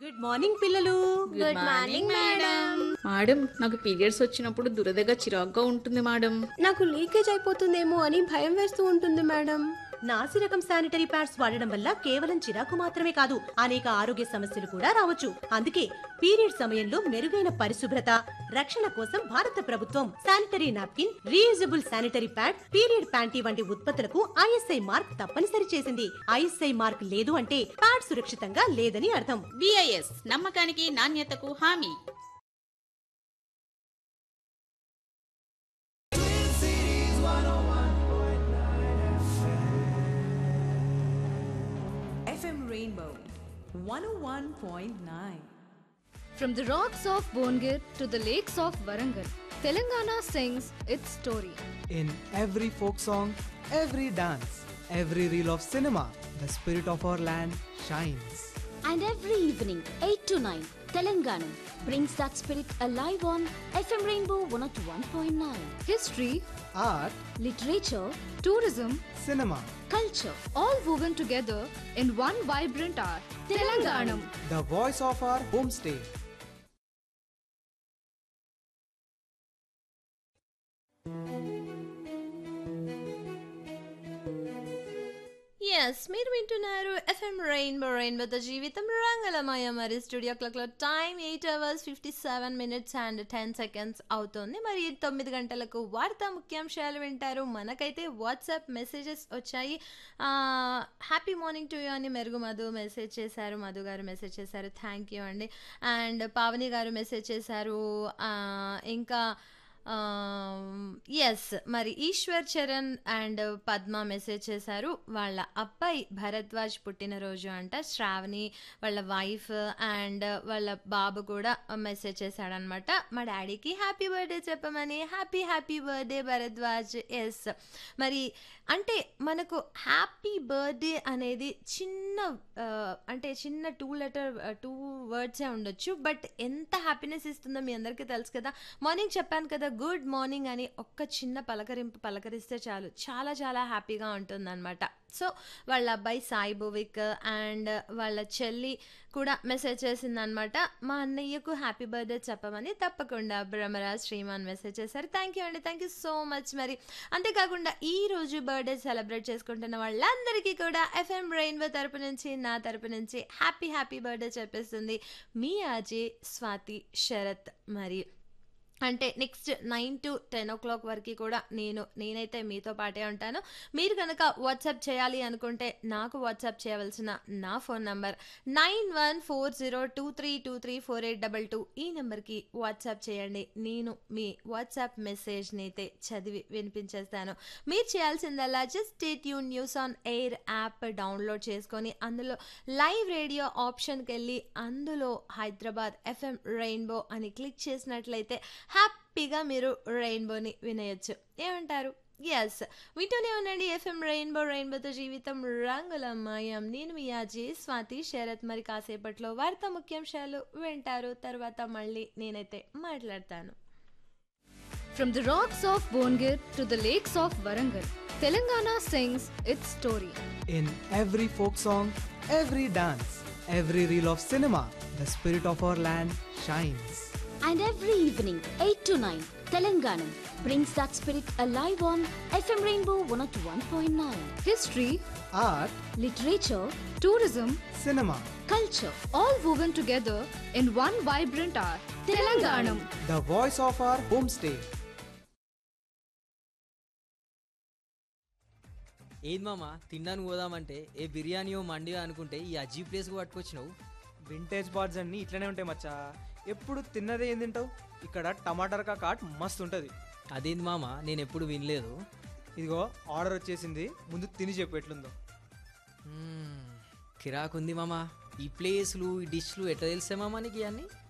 Good morning పిల్లలు good morning madam madam నాకు periods వచ్చినప్పుడు దురదగా చిరాగ్గా ఉంటుంది మేడం నాకు లీకేజ్ అయిపోతుందేమో అని భయం వేస్తూ ఉంటుంది మేడం నాసి రకం శానిటరీ ప్యాడ్స్ వాడడం వల్ల కేవలం చిరాకు మాత్రమే కాదు అనేక ఆరోగ్య సమస్యలు కూడా రావచ్చు అందుకే పీరియడ్ సమయంలో మెరుగైన పరిశుభ్రత రక్షణ కోసం భారత ప్రభుత్వం sanitary napkin reusable sanitary pad period panty వంటి ఉత్పత్తులకు ఐఎస్ఐ మార్క్ తప్పనిసరి చేసింది ఐఎస్ఐ మార్క్ లేదు అంటే ప్యాడ్ సురక్షితంగా లేదని అర్థం బిఐఎస్ నమ్మకానికి నాణ్యతకు హామీ FM Rainbow 101.9. From the rocks of Bongir to the lakes of Warangal, Telangana sings its story. In every folk song, every dance, every reel of cinema, the spirit of our land shines. And every evening, 8 to 9, Telangana brings that spirit alive on FM Rainbow 101.9. History, Art, Literature, tourism, cinema, culture, all woven together in one vibrant art. Telanganam. the voice of our homestay. Yes మీరు వింటున్నారు FM rainbow రెయిన్బోతో జీవితం రంగలమయ మరి studio క్లాక్లో time eight hours fifty seven minutes and ten seconds అవుతుంది మరి తొమ్మిది గంటలకు వార్తా ముఖ్యాంశాలు వింటారు మనకైతే వాట్సాప్ మెసేజెస్ వచ్చాయి హ్యాపీ మార్నింగ్ టు యూ అని మెరుగు మధు మెసేజ్ చేశారు మధు గారు మెసేజ్ చేశారు థ్యాంక్ యూ అండి అండ్ పావని గారు మెసేజ్ చేశారు ఆ, ఇంకా ఎస్ మరి ఈశ్వర్ చరణ్ అండ్ పద్మ మెసేజ్ చేశారు వాళ్ళ అబ్బాయి భరద్వాజ్ పుట్టినరోజు అంట శ్రావణి వాళ్ళ వైఫ్ అండ్ వాళ్ళ బాబు కూడా మెసేజ్ చేశాడనమాట మా డాడీకి హ్యాపీ బర్త్డే చెప్పమని happy happy birthday Bharadwaj yes మరి అంటే మనకు హ్యాపీ బర్త్డే అనేది చిన్న ఆ, అంటే చిన్న టూ లెటర్ టూ వర్డ్సే ఉండొచ్చు బట్ ఎంత హ్యాపీనెస్ ఇస్తుందో మీ అందరికీ తెలుసు కదా మార్నింగ్ చెప్పాను కదా గుడ్ మార్నింగ్ అని ఒక్క చిన్న పలకరింపు పలకరిస్తే చాలు చాలా చాలా హ్యాపీగా ఉంటుందన్నమాట సో వాళ్ళ అబ్బాయి సాయి భువిక్ అండ్ వాళ్ళ చెల్లి కూడా మెసేజ్ చేసిందనమాట మా అన్నయ్యకు హ్యాపీ బర్త్డే చెప్పమని తప్పకుండా బ్రహ్మరాజ్ శ్రీమాన్ మెసేజ్ చేశారు థ్యాంక్ యూ అండి థ్యాంక్ యూ సో మచ్ మరి అంతేకాకుండా ఈ రోజు బర్త్డే సెలబ్రేట్ చేసుకుంటున్న వాళ్ళందరికీ కూడా ఎఫ్ఎం రెయిన్బో తరపు నుంచి నా తరపు నుంచి హ్యాపీ హ్యాపీ బర్త్డే చెప్పేస్తుంది మీ అజయ్ స్వాతి శరత్ మరి అంటే next nine to ten o'clock వరకు కూడా నేను నేనైతే మీతో పాటే ఉంటాను మీరు కనుక వాట్సాప్ చేయాలి అనుకుంటే నాకు వాట్సాప్ చేయవలసిన నా phone number nine one four zero two three two three four eight double two ఈ నెంబర్కి వాట్సాప్ చేయండి నేను మీ వాట్సాప్ మెసేజ్ని అయితే చదివి వినిపించేస్తాను మీరు చేయాల్సిందల్లా just state you news on air app download చేసుకొని అందులో లైవ్ రేడియో ఆప్షన్కి వెళ్ళి అందులో హైదరాబాద్ ఎఫ్ఎం రెయిన్బో అని క్లిక్ చేసినట్లయితే హ్యాపీగా మీరు రెయిన్బోని వినేయచ్చు ఏమంటారు ఎస్ వింటూనే ఉండండి ఎఫ్ఎం రెయిన్బో రెయిన్బోతో జీవితం రంగులమయం నేను మీ అజయ్ స్వాతి శరత్ మరి కాసేపట్లో వార్తా ముఖ్యాంశాలు వింటారు తర్వాత మళ్ళీ నేనైతే మాట్లాడతాను From the rocks of Bongir to the lakes of Warangal, Telangana sings its story. In every folk song, every dance, every reel of cinema, the spirit of our land shines. And every evening, 8 to 9, Telangana brings that spirit alive on FM Rainbow 101.9. History, Art, Literature, tourism, cinema, culture, all woven together in one vibrant art. Telanganam. the voice of our homestay. ఏది మామ తినడానికి పోదామంటే ఏ బిర్యానీయో మండియో అనుకుంటే ఈ అజీ ప్లేస్కి పట్టుకొచ్చినావు vintage birds అన్ని ఇట్లనే ఉంటాయి మచ్చా ఎప్పుడు తిన్నదే ఏం తింటావు ఇక్కడ టమాటర్ కాట్ మస్తు ఉంటుంది అదేంది మామ నేను ఎప్పుడు వినలేదు ఇదిగో ఆర్డర్ వచ్చేసింది ముందు తిని చెప్పు ఎట్లుందో మ్మ్, కిరాకుంది మామ ఈ ప్లేస్లు ఈ డిష్లు ఎట్లా తెలిసే మామ నీకు ఇవన్నీ